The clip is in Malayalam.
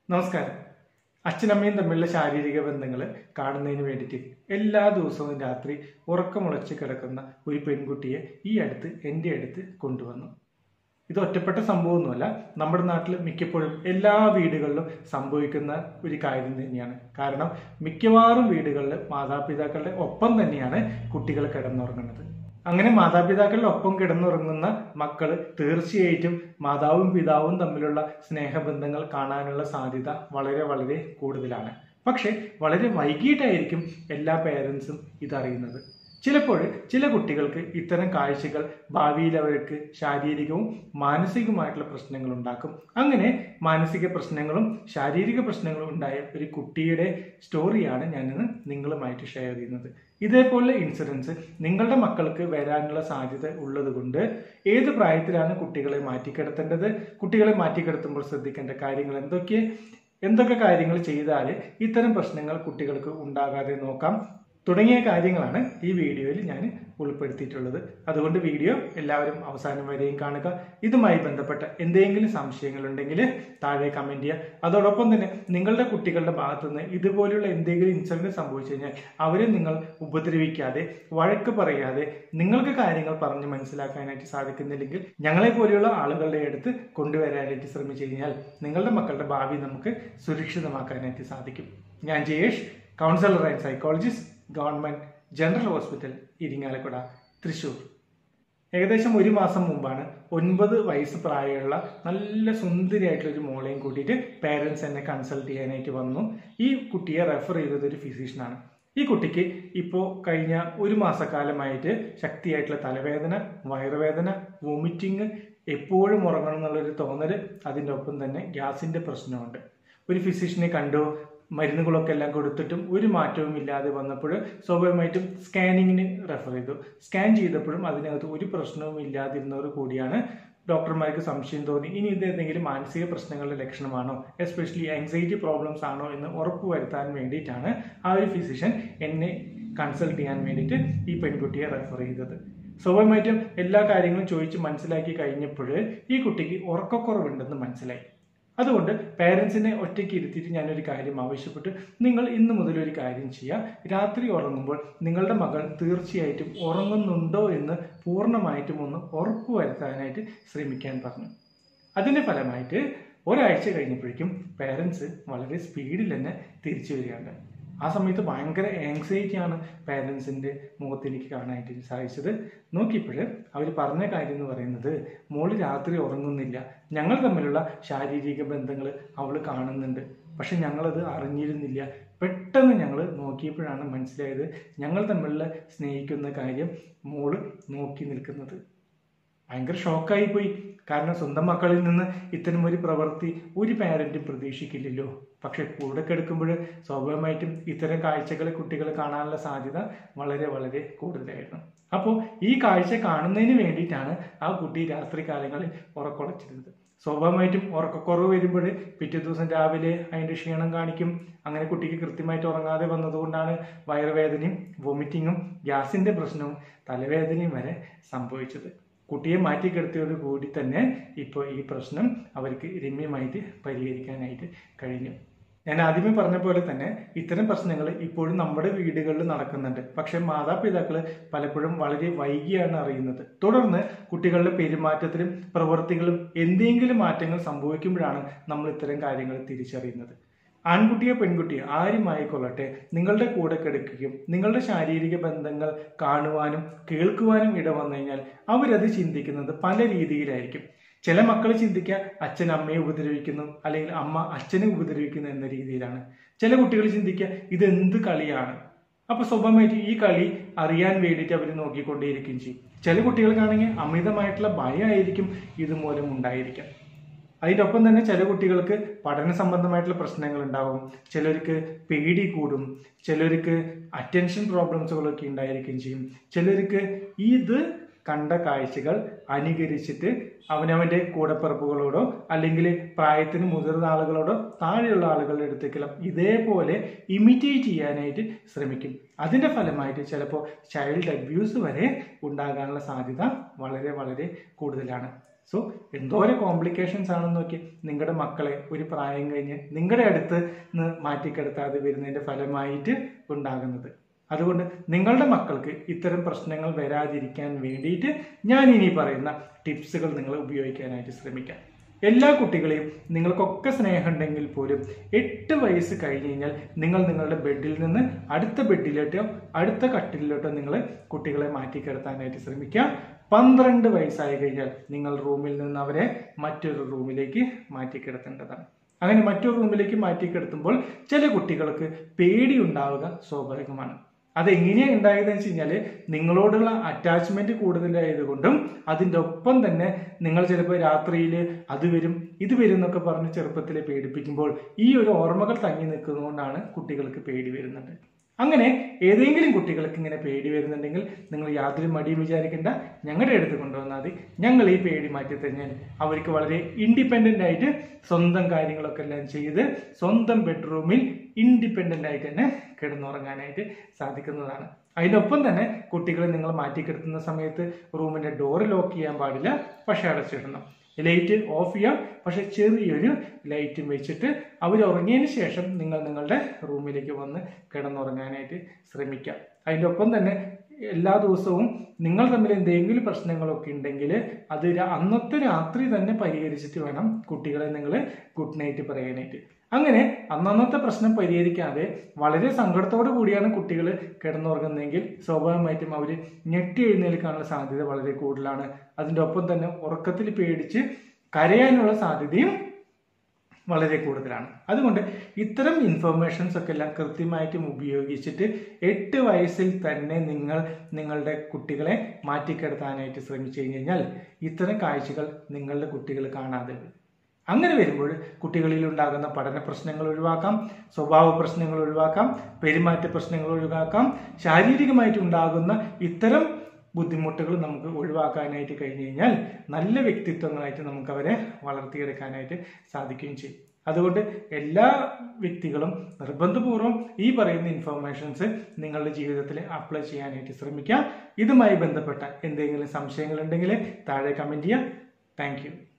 നമസ്കാരം അച്ഛനമ്മയും തമ്മിലുള്ള ശാരീരിക ബന്ധങ്ങൾ കാണുന്നതിന് വേണ്ടിയിട്ട് എല്ലാ ദിവസവും രാത്രി ഉറക്കമുളച്ച് കിടക്കുന്ന ഒരു പെൺകുട്ടിയെ ഈ അടുത്ത് എൻ്റെ അടുത്ത് കൊണ്ടുവന്നു ഇത് ഒറ്റപ്പെട്ട സംഭവമൊന്നുമല്ല നമ്മുടെ നാട്ടിൽ മിക്കപ്പോഴും എല്ലാ വീടുകളിലും സംഭവിക്കുന്ന ഒരു കാര്യം തന്നെയാണ് കാരണം മിക്കവാറും വീടുകളിൽ മാതാപിതാക്കളുടെ ഒപ്പം തന്നെയാണ് കുട്ടികൾ കിടന്നുറങ്ങുന്നത് അങ്ങനെ മാതാപിതാക്കളുടെ ഒപ്പം കിടന്നുറങ്ങുന്ന മക്കൾ തീർച്ചയായിട്ടും മാതാവും പിതാവും തമ്മിലുള്ള സ്നേഹബന്ധങ്ങൾ കാണാനുള്ള സാധ്യത വളരെ വളരെ കൂടുതലാണ് പക്ഷെ വളരെ വൈകിട്ടായിരിക്കും എല്ലാ പേരൻസും ഇതറിയുന്നത് ചിലപ്പോൾ ചില കുട്ടികൾക്ക് ഇത്തരം കാഴ്ചകൾ ഭാവിയിൽ അവർക്ക് ശാരീരികവും മാനസികവുമായിട്ടുള്ള പ്രശ്നങ്ങൾ ഉണ്ടാക്കും അങ്ങനെ മാനസിക പ്രശ്നങ്ങളും ശാരീരിക പ്രശ്നങ്ങളും ഉണ്ടായ ഒരു കുട്ടിയുടെ സ്റ്റോറിയാണ് ഞാനിന്ന് നിങ്ങളുമായിട്ട് ഷെയർ ചെയ്യുന്നത് ഇതേപോലെ ഇൻസിഡൻസ് നിങ്ങളുടെ മക്കൾക്ക് വരാനുള്ള സാധ്യത ഉള്ളതുകൊണ്ട് ഏത് പ്രായത്തിലാണ് കുട്ടികളെ മാറ്റിക്കിടത്തേണ്ടത് കുട്ടികളെ മാറ്റിക്കിടത്തുമ്പോൾ ശ്രദ്ധിക്കേണ്ട കാര്യങ്ങൾ എന്തൊക്കെ എന്തൊക്കെ കാര്യങ്ങൾ ചെയ്താൽ ഇത്തരം പ്രശ്നങ്ങൾ കുട്ടികൾക്ക് ഉണ്ടാകാതെ നോക്കാം തുടങ്ങിയ കാര്യങ്ങളാണ് ഈ വീഡിയോയിൽ ഞാൻ ഉൾപ്പെടുത്തിയിട്ടുള്ളത് അതുകൊണ്ട് വീഡിയോ എല്ലാവരും അവസാനം വരെയും കാണുക ഇതുമായി ബന്ധപ്പെട്ട എന്തെങ്കിലും സംശയങ്ങളുണ്ടെങ്കിൽ താഴെ കമന്റ് ചെയ്യുക അതോടൊപ്പം തന്നെ നിങ്ങളുടെ കുട്ടികളുടെ ഭാഗത്തു നിന്ന് ഇതുപോലുള്ള എന്തെങ്കിലും ഇൻസിഡന്റ് സംഭവിച്ചു കഴിഞ്ഞാൽ അവരെ നിങ്ങൾ ഉപദ്രവിക്കാതെ വഴക്ക് പറയാതെ നിങ്ങൾക്ക് കാര്യങ്ങൾ പറഞ്ഞ് മനസ്സിലാക്കാനായിട്ട് സാധിക്കുന്നില്ലെങ്കിൽ ഞങ്ങളെ പോലെയുള്ള ആളുകളുടെ അടുത്ത് കൊണ്ടുവരാനായിട്ട് ശ്രമിച്ചു കഴിഞ്ഞാൽ നിങ്ങളുടെ മക്കളുടെ ഭാവി നമുക്ക് സുരക്ഷിതമാക്കാനായിട്ട് സാധിക്കും ഞാൻ Jayesh counsellor and psychologist government general hospital Irinjalakuda Thrissur ഏകദേശം ഒരു മാസം മുമ്പാണ് ഒൻപത് വയസ്സ് പ്രായമുള്ള നല്ല സുന്ദരിയായിട്ടുള്ള ഒരു മോളെയും കൂട്ടിയിട്ട് പേരൻസ് എന്നെ കൺസൾട്ട് ചെയ്യാനായിട്ട് വന്നു ഈ കുട്ടിയെ റെഫർ ചെയ്തത് ഒരു ഫിസിഷ്യനാണ് ഈ കുട്ടിക്ക് ഇപ്പോൾ കഴിഞ്ഞ ഒരു മാസക്കാലമായിട്ട് ശക്തിയായിട്ടുള്ള തലവേദന വയറുവേദന വോമിറ്റിങ് എപ്പോഴും ഉറങ്ങണം എന്നുള്ളൊരു തോന്നൽ അതിൻ്റെ ഒപ്പം തന്നെ ഗ്യാസിൻ്റെ പ്രശ്നമുണ്ട് ഒരു ഫിസിഷ്യനെ കണ്ടു മരുന്നുകളൊക്കെ എല്ലാം കൊടുത്തിട്ടും ഒരു മാറ്റവും ഇല്ലാതെ വന്നപ്പോൾ സ്വാഭാവികമായിട്ടും സ്കാനിങ്ങിന് റെഫർ ചെയ്തു സ്കാൻ ചെയ്തപ്പോഴും അതിനകത്ത് ഒരു പ്രശ്നവും ഇല്ലാതിരുന്നവർ കൂടിയാണ് ഡോക്ടർമാർക്ക് സംശയം തോന്നി ഇനി ഇത് എന്തെങ്കിലും മാനസിക പ്രശ്നങ്ങളുടെ ലക്ഷണമാണോ എസ്പെഷ്യലി ആങ്സൈറ്റി പ്രോബ്ലംസ് ആണോ എന്ന് ഉറപ്പുവരുത്താൻ വേണ്ടിയിട്ടാണ് ആ ഒരു ഫിസിഷ്യൻ എന്നെ കൺസൾട്ട് ചെയ്യാൻ വേണ്ടിയിട്ട് ഈ പെൺകുട്ടിയെ റെഫർ ചെയ്തത് സ്വാഭാവികമായിട്ടും എല്ലാ കാര്യങ്ങളും ചോദിച്ച് മനസ്സിലാക്കി കഴിഞ്ഞപ്പോൾ ഈ കുട്ടിക്ക് ഉറക്കക്കുറവുണ്ടെന്ന് മനസ്സിലായി അതുകൊണ്ട് പേരൻസിനെ ഒറ്റയ്ക്ക് ഇരുത്തിയിട്ട് ഞാനൊരു കാര്യം ആവശ്യപ്പെട്ടു നിങ്ങൾ ഇന്ന് മുതൽ ഒരു കാര്യം ചെയ്യുക രാത്രി ഉറങ്ങുമ്പോൾ നിങ്ങളുടെ മകൾ തീർച്ചയായിട്ടും ഉറങ്ങുന്നുണ്ടോ എന്ന് പൂർണ്ണമായിട്ടും ഒന്ന് ഉറപ്പുവരുത്താനായിട്ട് ശ്രമിക്കാൻ പറഞ്ഞു അതിൻ്റെ ഫലമായിട്ട് ഒരാഴ്ച കഴിഞ്ഞപ്പോഴേക്കും പേരൻസ് വളരെ സ്പീഡിൽ തന്നെ തിരിച്ചു വരികയുണ്ട് ആ സമയത്ത് ഭയങ്കര ആങ്സൈറ്റിയാണ് പേരൻസിൻ്റെ മുഖത്ത് എനിക്ക് കാണാനായിട്ട് സാധിച്ചത് നോക്കിയപ്പോൾ അവർ പറഞ്ഞ കാര്യം എന്ന് പറയുന്നത് മോള് രാത്രി ഉറങ്ങുന്നില്ല ഞങ്ങൾ തമ്മിലുള്ള ശാരീരിക ബന്ധങ്ങൾ അവൾ കാണുന്നുണ്ട് പക്ഷെ ഞങ്ങളത് അറിഞ്ഞിരുന്നില്ല പെട്ടെന്ന് ഞങ്ങൾ നോക്കിയപ്പോഴാണ് മനസ്സിലായത് ഞങ്ങൾ തമ്മിലുള്ള സ്നേഹിക്കുന്ന കാര്യം മോള് നോക്കി നിൽക്കുന്നത് ഭയങ്കര ഷോക്കായി പോയി കാരണം സ്വന്തം മക്കളിൽ നിന്ന് ഇത്തരം ഒരു പ്രവൃത്തി ഒരു പാരന്റും പ്രതീക്ഷിക്കില്ലല്ലോ പക്ഷെ കൂടെ കിടക്കുമ്പോൾ സ്വാഭാവികമായിട്ടും ഇത്തരം കാഴ്ചകൾ കുട്ടികൾ കാണാനുള്ള സാധ്യത വളരെ വളരെ കൂടുതലായിരുന്നു അപ്പോൾ ഈ കാഴ്ച കാണുന്നതിന് വേണ്ടിയിട്ടാണ് ആ കുട്ടി രാത്രി കാലങ്ങളിൽ ഉറക്കുളച്ചിരുന്നത് സ്വാഭാവികമായിട്ടും ഉറക്കക്കുറവ് വരുമ്പോൾ പിറ്റേ ദിവസം രാവിലെ അതിൻ്റെ ക്ഷീണം കാണിക്കും അങ്ങനെ കുട്ടിക്ക് കൃത്യമായിട്ട് ഉറങ്ങാതെ വന്നതുകൊണ്ടാണ് വയറുവേദനയും വൊമിറ്റിങ്ങും ഗ്യാസിൻ്റെ പ്രശ്നവും തലവേദനയും വരെ സംഭവിച്ചത് കുട്ടിയെ മാറ്റിക്കിടത്തിയോട് കൂടി തന്നെ ഇപ്പോൾ ഈ പ്രശ്നം അവർക്ക് രമ്യമായിട്ട് പരിഹരിക്കാനായിട്ട് കഴിഞ്ഞു ഞാൻ ആദ്യമേ പറഞ്ഞ പോലെ തന്നെ ഇത്തരം പ്രശ്നങ്ങൾ ഇപ്പോഴും നമ്മുടെ വീടുകളിൽ നടക്കുന്നുണ്ട് പക്ഷെ മാതാപിതാക്കൾ പലപ്പോഴും വളരെ വൈകിയാണ് അറിയുന്നത് തുടർന്ന് കുട്ടികളുടെ പെരുമാറ്റത്തിലും പ്രവൃത്തികളും എന്തെങ്കിലും മാറ്റങ്ങൾ സംഭവിക്കുമ്പോഴാണ് നമ്മൾ ഇത്തരം കാര്യങ്ങൾ തിരിച്ചറിയുന്നത് ആൺകുട്ടിയോ പെൺകുട്ടിയോ ആരുമായിക്കൊള്ളട്ടെ നിങ്ങളുടെ കൂടെ കിടക്കുകയും നിങ്ങളുടെ ശാരീരിക ബന്ധങ്ങൾ കാണുവാനും കേൾക്കുവാനും ഇട വന്നു കഴിഞ്ഞാൽ അവരത് ചിന്തിക്കുന്നത് പല രീതിയിലായിരിക്കും ചില മക്കൾ ചിന്തിക്കുക അച്ഛൻ അമ്മയെ ഉപദ്രവിക്കുന്നു അല്ലെങ്കിൽ അമ്മ അച്ഛനെ ഉപദ്രവിക്കുന്നു എന്ന രീതിയിലാണ് ചില കുട്ടികൾ ചിന്തിക്കുക ഇത് എന്ത് കളിയാണ് അപ്പൊ സ്വാഭാവികമായിട്ട് ഈ കളി അറിയാൻ വേണ്ടിയിട്ട് അവർ നോക്കിക്കൊണ്ടേയിരിക്കുകയും ചെയ്യും ചില കുട്ടികൾക്കാണെങ്കിൽ അമിതമായിട്ടുള്ള ഭയമായിരിക്കും ഇതുമൂലം ഉണ്ടായിരിക്കാം അതിൻ്റെ ഒപ്പം തന്നെ ചില കുട്ടികൾക്ക് പഠന സംബന്ധമായിട്ടുള്ള പ്രശ്നങ്ങൾ ഉണ്ടാവും ചിലർക്ക് പേടി കൂടും ചിലർക്ക് അറ്റൻഷൻ പ്രോബ്ലംസുകളൊക്കെ ഉണ്ടായിരിക്കുകയും ചെയ്യും ചിലർക്ക് ഇത് കണ്ട കാഴ്ചകൾ അനുകരിച്ചിട്ട് അവനവൻ്റെ കൂടപ്പിറപ്പുകളോടോ അല്ലെങ്കിൽ പ്രായത്തിന് മുതിർന്ന ആളുകളോടോ താഴെയുള്ള ആളുകളുടെ അടുത്തേക്കെല്ലാം ഇതേപോലെ ഇമിറ്റേറ്റ് ചെയ്യാനായിട്ട് ശ്രമിക്കും അതിൻ്റെ ഫലമായിട്ട് ചിലപ്പോൾ ചൈൽഡ് അബ്യൂസ് വരെ ഉണ്ടാകാനുള്ള സാധ്യത വളരെ വളരെ കൂടുതലാണ് സോ എന്തോരം കോംപ്ലിക്കേഷൻസ് ആണെന്ന് നോക്കി നിങ്ങളുടെ മക്കളെ ഒരു പ്രായം കഴിഞ്ഞ് നിങ്ങളുടെ അടുത്ത് നിന്ന് മാറ്റിക്കിടത്താതെ വരുന്നതിന്റെ ഫലമായിട്ട് ഉണ്ടാകുന്നത് അതുകൊണ്ട് നിങ്ങളുടെ മക്കൾക്ക് ഇത്തരം പ്രശ്നങ്ങൾ വരാതിരിക്കാൻ വേണ്ടിയിട്ട് ഞാൻ ഇനി പറയുന്ന ടിപ്സുകൾ നിങ്ങൾ ഉപയോഗിക്കാനായിട്ട് ശ്രമിക്കാം എല്ലാ കുട്ടികളെയും നിങ്ങൾക്കൊക്കെ സ്നേഹമുണ്ടെങ്കിൽ പോലും എട്ട് വയസ്സ് കഴിഞ്ഞ് കഴിഞ്ഞാൽ നിങ്ങൾ നിങ്ങളുടെ ബെഡിൽ നിന്ന് അടുത്ത ബെഡിലോട്ടോ അടുത്ത കട്ടിലോട്ടോ നിങ്ങൾ കുട്ടികളെ മാറ്റിക്കിടത്താനായിട്ട് ശ്രമിക്കുക പന്ത്രണ്ട് വയസ്സായി കഴിഞ്ഞാൽ നിങ്ങൾ റൂമിൽ നിന്ന് അവരെ മറ്റൊരു റൂമിലേക്ക് മാറ്റിക്കിടത്തേണ്ടതാണ് അങ്ങനെ മറ്റൊരു റൂമിലേക്ക് മാറ്റിക്കിടത്തുമ്പോൾ ചില കുട്ടികൾക്ക് പേടി ഉണ്ടാവുക സ്വാഭാവികമാണ് അതെങ്ങനെയാണ് ഉണ്ടായതെന്ന് വെച്ച് കഴിഞ്ഞാൽ നിങ്ങളോടുള്ള അറ്റാച്ച്മെന്റ് കൂടുതലായതുകൊണ്ടും അതിൻ്റെ ഒപ്പം തന്നെ നിങ്ങൾ ചിലപ്പോൾ രാത്രിയിൽ അത് വരും ഇത് വരും എന്നൊക്കെ പറഞ്ഞ് ചെറുപ്പത്തിൽ പേടിപ്പിക്കുമ്പോൾ ഈ ഒരു ഓർമ്മകൾ തങ്ങി നിൽക്കുന്നതുകൊണ്ടാണ് കുട്ടികൾക്ക് പേടി വരുന്നത് അങ്ങനെ ഏതെങ്കിലും കുട്ടികൾക്ക് ഇങ്ങനെ പേടി വരുന്നുണ്ടെങ്കിൽ നിങ്ങൾ യാതൊരു മടിയും വിചാരിക്കേണ്ട ഞങ്ങളുടെ അടുത്ത് കൊണ്ടുവന്നാൽ മതി ഞങ്ങൾ ഈ പേടി മാറ്റി തന്നാൽ അവർക്ക് വളരെ ഇൻഡിപെൻഡൻ്റ് ആയിട്ട് സ്വന്തം കാര്യങ്ങളൊക്കെ എല്ലാം ചെയ്ത് സ്വന്തം ബെഡ്റൂമിൽ ഇൻഡിപെൻഡൻ്റ് ആയിട്ട് തന്നെ കിടന്നുറങ്ങാനായിട്ട് സാധിക്കുന്നതാണ് അതിനൊപ്പം തന്നെ കുട്ടികളെ നിങ്ങൾ മാറ്റിക്കിടത്തുന്ന സമയത്ത് റൂമിന്റെ ഡോറ് ലോക്ക് ചെയ്യാൻ പാടില്ല പക്ഷെ അടച്ചിടണം ലൈറ്റ് ഓഫ് ചെയ്യാം പക്ഷെ ചെറിയൊരു ലൈറ്റും വെച്ചിട്ട് അവർ ഉറങ്ങിയതിന് ശേഷം നിങ്ങൾ നിങ്ങളുടെ റൂമിലേക്ക് വന്ന് കിടന്നുറങ്ങാനായിട്ട് ശ്രമിക്കാം അതിൻ്റെ ഒപ്പം തന്നെ എല്ലാ ദിവസവും നിങ്ങൾ തമ്മിൽ എന്തെങ്കിലും പ്രശ്നങ്ങളൊക്കെ ഉണ്ടെങ്കിൽ അത് രാ- അന്നത്തെ രാത്രി തന്നെ പരിഹരിച്ചിട്ട് വേണം കുട്ടികളെ നിങ്ങൾ ഗുഡ് നൈറ്റ് പറയാനായിട്ട് അങ്ങനെ അന്നന്നത്തെ പ്രശ്നം പരിഹരിക്കാതെ വളരെ സങ്കടത്തോടു കൂടിയാണ് കുട്ടികൾ കിടന്നുറങ്ങുന്നതെങ്കിൽ സ്വാഭാവികമായിട്ടും അവർ ഞെട്ടി എഴുന്നേൽക്കാനുള്ള സാധ്യത വളരെ കൂടുതലാണ് അതിൻ്റെ ഒപ്പം തന്നെ ഉറക്കത്തിൽ പേടിച്ച് കരയാനുള്ള സാധ്യതയും വളരെ കൂടുതലാണ് അതുകൊണ്ട് ഇത്തരം ഇൻഫർമേഷൻസ് ഒക്കെ എല്ലാം കൃത്യമായിട്ടും ഉപയോഗിച്ചിട്ട് എട്ട് വയസ്സിൽ തന്നെ നിങ്ങൾ നിങ്ങളുടെ കുട്ടികളെ മാറ്റിക്കിടത്താനായിട്ട് ശ്രമിച്ചു കഴിഞ്ഞാൽ ഇത്തരം കാഴ്ചകൾ നിങ്ങളുടെ കുട്ടികൾ കാണാതെ വരും അങ്ങനെ വരുമ്പോൾ കുട്ടികളിൽ ഉണ്ടാകുന്ന പഠന പ്രശ്നങ്ങൾ ഒഴിവാക്കാം സ്വഭാവ പ്രശ്നങ്ങൾ ഒഴിവാക്കാം പെരുമാറ്റ പ്രശ്നങ്ങൾ ഒഴിവാക്കാം ശാരീരികമായിട്ട് ഉണ്ടാകുന്ന ഇത്തരം ബുദ്ധിമുട്ടുകൾ നമുക്ക് ഒഴിവാക്കാനായിട്ട് കഴിഞ്ഞു കഴിഞ്ഞാൽ നല്ല വ്യക്തിത്വങ്ങളായിട്ട് നമുക്ക് അവരെ വളർത്തിയെടുക്കാനായിട്ട് സാധിക്കുകയും ചെയ്യും അതുകൊണ്ട് എല്ലാ വ്യക്തികളും നിർബന്ധപൂർവ്വം ഈ പറയുന്ന ഇൻഫർമേഷൻസ് നിങ്ങളുടെ ജീവിതത്തിൽ അപ്ലൈ ചെയ്യാനായിട്ട് ശ്രമിക്കാം ഇതുമായി ബന്ധപ്പെട്ട എന്തെങ്കിലും സംശയങ്ങൾ ഉണ്ടെങ്കിൽ താഴെ കമൻറ്റ് ചെയ്യാം താങ്ക്